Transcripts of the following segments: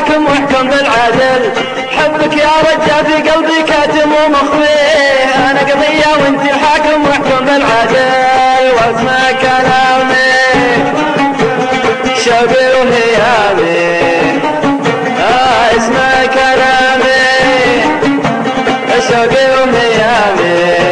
حاكم واحكم بالعدل حبك يا رجال في قلبي كاتم ومخفي انا قضية وانت الحاكم واحكم بالعدل واسمع كلامي شوقي وهيامي آه اسمع كلامي شوقي وهيامي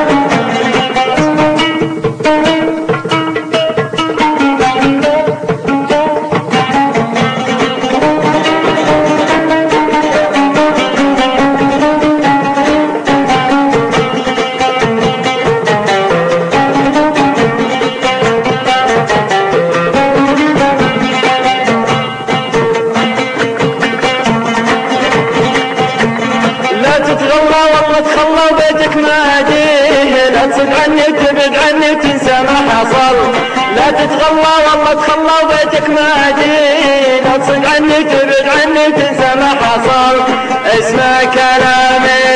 لا تتغلى والله تخلى بيتك ما أجيه لا تصد عني وتبعد عني وتنسى ما حصل لا تتغلى والله تخلى بيتك ما أجيه لا تصد عني وتبعد عني وتنسى ما حصل اسمع كلامي